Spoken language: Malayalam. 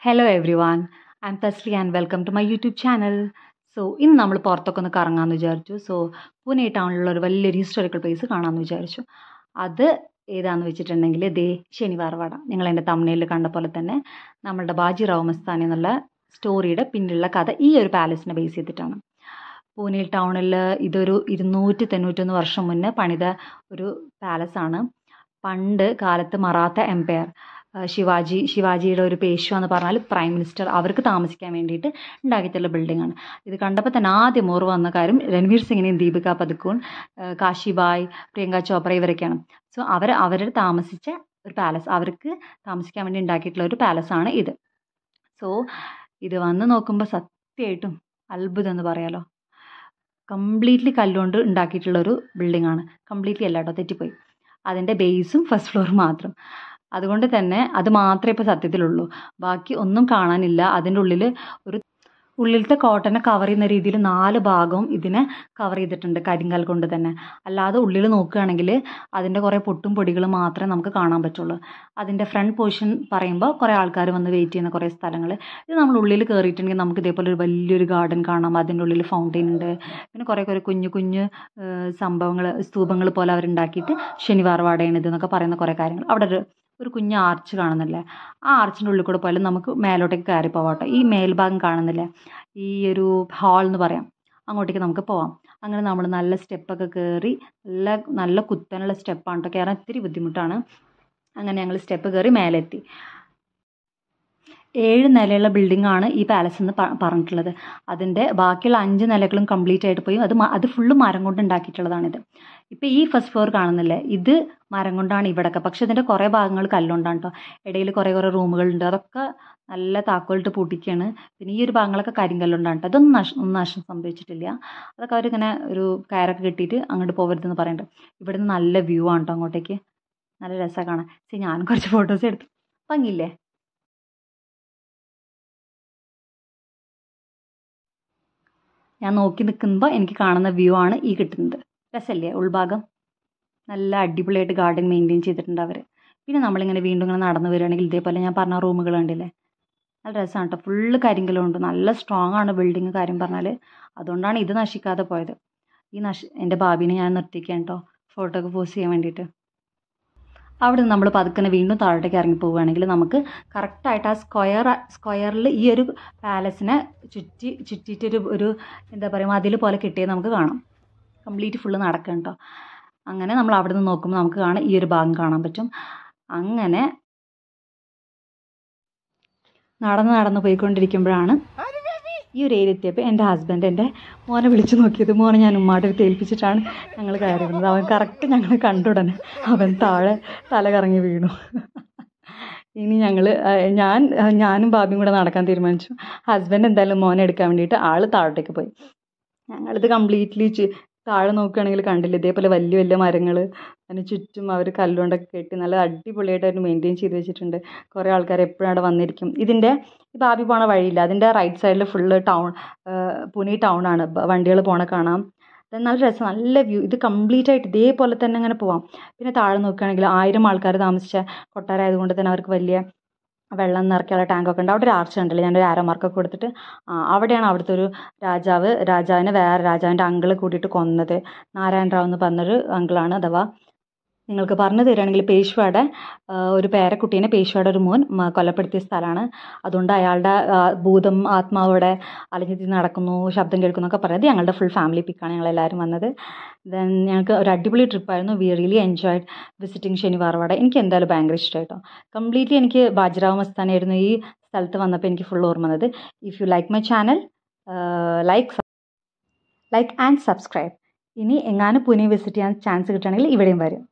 hello everyone I'm Thasli and welcome to my YouTube channel so ഇന്ന് നമ്മൾ പുറത്തൊക്കെ ഒന്ന് കറങ്ങാമെന്ന് വിചാരിച്ചു സോ പൂനെ ടൗണിലുള്ള ഒരു വലിയൊരു ഹിസ്റ്റോറിക്കൽ പ്ലേസ് കാണാമെന്ന് വിചാരിച്ചു അത് ഏതാണെന്ന് വെച്ചിട്ടുണ്ടെങ്കിൽ ദേ ശനിവാർവാട നിങ്ങൾ എൻ്റെ തമിഴിൽ കണ്ട പോലെ തന്നെ നമ്മളുടെ ബാജിറാവു മസ്താനി എന്നുള്ള സ്റ്റോറിയുടെ പിന്നിലുള്ള കഥ ഈ ഒരു പാലസിനെ ബേസ് ചെയ്തിട്ടാണ് പൂനെ ടൗണിൽ ഇതൊരു ഇരുന്നൂറ്റി തൊണ്ണൂറ്റൊന്ന് വർഷം മുന്നേ പണിത ഒരു പാലസാണ് പണ്ട് കാലത്ത് മറാത്ത എംപയർ ശിവാജി ശിവാജിയുടെ ഒരു പേഷ്വ എന്ന് പറഞ്ഞാൽ പ്രൈം മിനിസ്റ്റർ അവർക്ക് താമസിക്കാൻ വേണ്ടിയിട്ട് ഉണ്ടാക്കിയിട്ടുള്ള ബിൽഡിംഗ് ആണ് ഇത് കണ്ടപ്പോൾ തന്നെ ആദ്യം ഓർവ് വന്ന കാര്യം രൺവീർ സിംഗിനെയും ദീപിക പതുക്കോൺ കാശിബായ് പ്രിയങ്ക ചോപ്ര ഇവരൊക്കെയാണ് സോ അവർ അവർ താമസിച്ച ഒരു പാലസ് അവർക്ക് താമസിക്കാൻ വേണ്ടി ഉണ്ടാക്കിയിട്ടുള്ള ഒരു പാലസാണ് ഇത് സോ ഇത് വന്ന് നോക്കുമ്പോൾ സത്യമായിട്ടും അത്ഭുതം എന്ന് പറയാലോ കംപ്ലീറ്റ്ലി കല്ലുകൊണ്ട് ഉണ്ടാക്കിയിട്ടുള്ള ഒരു ബിൽഡിംഗ് ആണ് കംപ്ലീറ്റ്ലി അല്ല കേട്ടോ തെറ്റിപ്പോയി അതിൻ്റെ ബേസും ഫസ്റ്റ് ഫ്ലോർ മാത്രം അതുകൊണ്ട് തന്നെ അത് മാത്രമേ ഇപ്പോൾ സത്യത്തിലുള്ളൂ ബാക്കി ഒന്നും കാണാനില്ല അതിൻ്റെ ഉള്ളിൽ ഒരു ഉള്ളിലത്തെ കോട്ടനെ കവർ ചെയ്യുന്ന രീതിയിൽ നാല് ഭാഗവും ഇതിനെ കവർ ചെയ്തിട്ടുണ്ട് കരിങ്കൽ കൊണ്ട് തന്നെ അല്ലാതെ ഉള്ളിൽ നോക്കുകയാണെങ്കിൽ അതിൻ്റെ കുറേ പൊട്ടും പൊടികളും മാത്രമേ നമുക്ക് കാണാൻ പറ്റുള്ളൂ അതിൻ്റെ ഫ്രണ്ട് പോർഷൻ പറയുമ്പോൾ കുറേ ആൾക്കാർ വന്ന് വെയിറ്റ് ചെയ്യുന്ന കുറേ സ്ഥലങ്ങൾ ഇത് നമ്മൾ ഉള്ളിൽ കയറിയിട്ടുണ്ടെങ്കിൽ നമുക്ക് ഇതേപോലെ ഒരു വലിയൊരു ഗാർഡൻ കാണാം അതിൻ്റെ ഉള്ളിൽ ഫൗണ്ടെയിൻ ഉണ്ട് പിന്നെ കുറേ കുറേ കുഞ്ഞു കുഞ്ഞു സംഭവങ്ങൾ സ്തൂപങ്ങൾ പോലെ അവരുണ്ടാക്കിയിട്ട് ശനിവാർ വാടയാണ് ഇത് എന്നൊക്കെ പറയുന്ന കുറേ കാര്യങ്ങൾ അവിടെ ഒരു ഒരു കുഞ്ഞ് ആർച്ച് കാണുന്നില്ലേ ആ ആർച്ചിൻ്റെ ഉള്ളിൽ കൂടെ പോയാലും നമുക്ക് മേലോട്ടേക്ക് കയറി പോവാട്ടോ ഈ മേൽഭാഗം കാണുന്നില്ലേ ഈ ഒരു ഹാൾ എന്ന് പറയാം അങ്ങോട്ടേക്ക് നമുക്ക് പോവാം അങ്ങനെ നമ്മൾ നല്ല സ്റ്റെപ്പൊക്കെ കയറി നല്ല നല്ല കുത്തനുള്ള സ്റ്റെപ്പാണ് കേട്ടോ കയറാൻ ഇത്തിരി ബുദ്ധിമുട്ടാണ് അങ്ങനെ ഞങ്ങൾ സ്റ്റെപ്പ് കയറി മേലെത്തി ഏഴ് നിലയുള്ള ബിൽഡിംഗ് ആണ് ഈ പാലസ് എന്ന് പറഞ്ഞിട്ടുള്ളത് അതിൻ്റെ ബാക്കിയുള്ള അഞ്ച് നിലകളും കംപ്ലീറ്റ് ആയിട്ട് പോയി അത് അത് ഫുള്ള് മരം കൊണ്ട് ഉണ്ടാക്കിയിട്ടുള്ളതാണിത് ഇപ്പോൾ ഈ ഫസ്റ്റ് ഫ്ലോർ കാണുന്നില്ലേ ഇത് മരം കൊണ്ടാണ് ഇവിടെയൊക്കെ പക്ഷേ ഇതിൻ്റെ കുറേ ഭാഗങ്ങൾ കല്ലുകൊണ്ടാണ് കേട്ടോ ഇടയിൽ കുറേ കുറേ റൂമുകളുണ്ട് അതൊക്കെ നല്ല താക്കോലിട്ട് പൂട്ടിക്കുകയാണ് പിന്നെ ഈ ഒരു ഭാഗങ്ങളൊക്കെ കരിങ്കല്ലുണ്ടാണ് കേട്ടോ അതൊന്നും നഷ്ടം ഒന്നും നഷ്ടം സംഭവിച്ചിട്ടില്ല അതൊക്കെ അവരിങ്ങനെ ഒരു കയറൊക്കെ കെട്ടിയിട്ട് അങ്ങോട്ട് പോകരുതെന്ന് പറയുന്നുണ്ട് ഇവിടുന്ന് നല്ല വ്യൂ ആണ് കേട്ടോ അങ്ങോട്ടേക്ക് നല്ല രസമാണ് കാണാൻ ശരി ഞാനും കുറച്ച് ഫോട്ടോസ് എടുത്തു ഭംഗിയില്ലേ ഞാൻ നോക്കി നിൽക്കുമ്പോൾ എനിക്ക് കാണുന്ന വ്യൂ ആണ് ഈ കിട്ടുന്നത് രസമല്ലേ ഉൾഭാഗം നല്ല അടിപൊളിയായിട്ട് ഗാർഡൻ മെയിൻറ്റെയിൻ ചെയ്തിട്ടുണ്ട് അവർ പിന്നെ നമ്മളിങ്ങനെ വീണ്ടും ഇങ്ങനെ നടന്നു വരികയാണെങ്കിൽ ഇതേപോലെ ഞാൻ പറഞ്ഞ റൂമുകൾ കണ്ടില്ലേ നല്ല രസമാണ് കേട്ടോ ഫുള്ള് കരിങ്കലുണ്ട് നല്ല സ്ട്രോങ് ആണ് ബിൽഡിങ് കാര്യം പറഞ്ഞാൽ അതുകൊണ്ടാണ് ഇത് നശിക്കാതെ പോയത് ഈ നശി എൻ്റെ ഭാബീനെ ഞാൻ നിർത്തിക്കാൻ കേട്ടോ ഫോട്ടോ ഒക്കെ പോസ്റ്റ് ചെയ്യാൻ വേണ്ടിയിട്ട് അവിടെ നിന്ന് നമ്മൾ പതുക്കനെ വീണ്ടും താഴോട്ടേക്ക് ഇറങ്ങി പോവുകയാണെങ്കിൽ നമുക്ക് കറക്റ്റായിട്ട് ആ സ്ക്വയർ സ്ക്വയറിൽ ഈ ഒരു പാലസിനെ ചുറ്റി ചുറ്റിയിട്ടൊരു ഒരു എന്താ പറയുക മതിൽ പോലെ കിട്ടിയത് നമുക്ക് കാണാം കംപ്ലീറ്റ് ഫുള്ള് നടക്കണം കേട്ടോ അങ്ങനെ നമ്മൾ അവിടെ നിന്ന് നോക്കുമ്പോൾ നമുക്ക് കാണാം ഈ ഒരു ഭാഗം കാണാൻ പറ്റും അങ്ങനെ നടന്ന് നടന്ന് പോയിക്കൊണ്ടിരിക്കുമ്പോഴാണ് ഈ ഒരു ഏരിയ എത്തിയപ്പോൾ എൻ്റെ ഹസ്ബൻഡ് എൻ്റെ മോനെ വിളിച്ചു നോക്കിയത് മോനെ ഞാൻ ഉമ്മാടെ അടുത്ത് ഏൽപ്പിച്ചിട്ടാണ് ഞങ്ങൾ കയറിയിരുന്നത് അവൻ കറക്റ്റ് ഞങ്ങൾ കണ്ടുടനെ അവൻ താഴെ തല കറങ്ങി വീണു ഇനി ഞങ്ങൾ ഞാൻ ഞാനും ബാബിയും കൂടെ നടക്കാൻ തീരുമാനിച്ചു ഹസ്ബൻഡ് എന്തായാലും മോനെ എടുക്കാൻ വേണ്ടിയിട്ട് ആൾ താഴോട്ടേക്ക് പോയി ഞങ്ങളിത് കംപ്ലീറ്റ്ലി താഴെ നോക്കുകയാണെങ്കിൽ കണ്ടില്ല ഇതേപോലെ വലിയ വലിയ മരങ്ങൾ അതിന് ചുറ്റും അവർ കല്ലുകൊണ്ടൊക്കെ കെട്ടി നല്ല അടിപൊളിയായിട്ട് അവർ മെയിൻറ്റെയിൻ ചെയ്ത് വെച്ചിട്ടുണ്ട് കുറേ ആൾക്കാർ എപ്പോഴും അവിടെ വന്നിരിക്കും ഇതിൻ്റെ ഈ ബാബി പോണ വഴിയില്ല അതിൻ്റെ റൈറ്റ് സൈഡിൽ ഫുള്ള് ടൗൺ പുനെ ടൗൺ ആണ് വണ്ടികൾ പോണ കാണാം നല്ല രസം നല്ല വ്യൂ ഇത് കംപ്ലീറ്റ് ആയിട്ട് ഇതേപോലെ തന്നെ അങ്ങനെ പോവാം പിന്നെ താഴെ നോക്കുകയാണെങ്കിൽ ആയിരം ആൾക്കാർ താമസിച്ച കൊട്ടാരമായതുകൊണ്ട് തന്നെ അവർക്ക് വലിയ വെള്ളം നിറയ്ക്കാനുള്ള ടാങ്കൊക്കെ ഉണ്ട് അവിടെ ഒരു ആർച്ച് ഉണ്ടല്ലോ ഞാനൊരു ആരോ മാർക്കൊക്കെ കൊടുത്തിട്ട് അവിടെയാണ് അവിടുത്തെ ഒരു രാജാവ് രാജാവിനെ വേറെ രാജാവിൻ്റെ അങ്കിള് കൂട്ടിയിട്ട് കൊന്നത് നാരായണ റാവു എന്ന് പറഞ്ഞൊരു അങ്കിളാണ് അഥവാ നിങ്ങൾക്ക് പറഞ്ഞു തരികയാണെങ്കിൽ പേഷ്വയുടെ ഒരു പേരക്കുട്ടീനെ പേഷ്വയുടെ ഒരു മോൻ കൊലപ്പെടുത്തിയ സ്ഥലമാണ് അതുകൊണ്ട് അയാളുടെ ഭൂതം ആത്മാവ് ഇവിടെ അലഞ്ഞു നടക്കുന്നു ശബ്ദം കേൾക്കുന്നു ഒക്കെ പറയുന്നത് ഞങ്ങളുടെ ഫുൾ ഫാമിലി പിക്കാണ് ഞങ്ങൾ എല്ലാവരും വന്നത് ദെൻ ഞങ്ങൾക്ക് ഒരു അടിപൊളി ട്രിപ്പായിരുന്നു we really enjoyed visiting Shaniwarwada എനിക്ക് എന്തായാലും ഭയങ്കര ഇഷ്ടമായിട്ടോ കംപ്ലീറ്റ്ലി എനിക്ക് ബാജിറാവ് മസ്താനായിരുന്നു ഈ സ്ഥലത്ത് വന്നപ്പോൾ എനിക്ക് ഫുൾ ഓർമ്മ വന്നത് if you like my channel like like and subscribe ഇനി എങ്ങാനും പുനെ വിസിറ്റ് ചെയ്യാൻ ചാൻസ് കിട്ടുകയാണെങ്കിൽ ഇവിടെയും വരും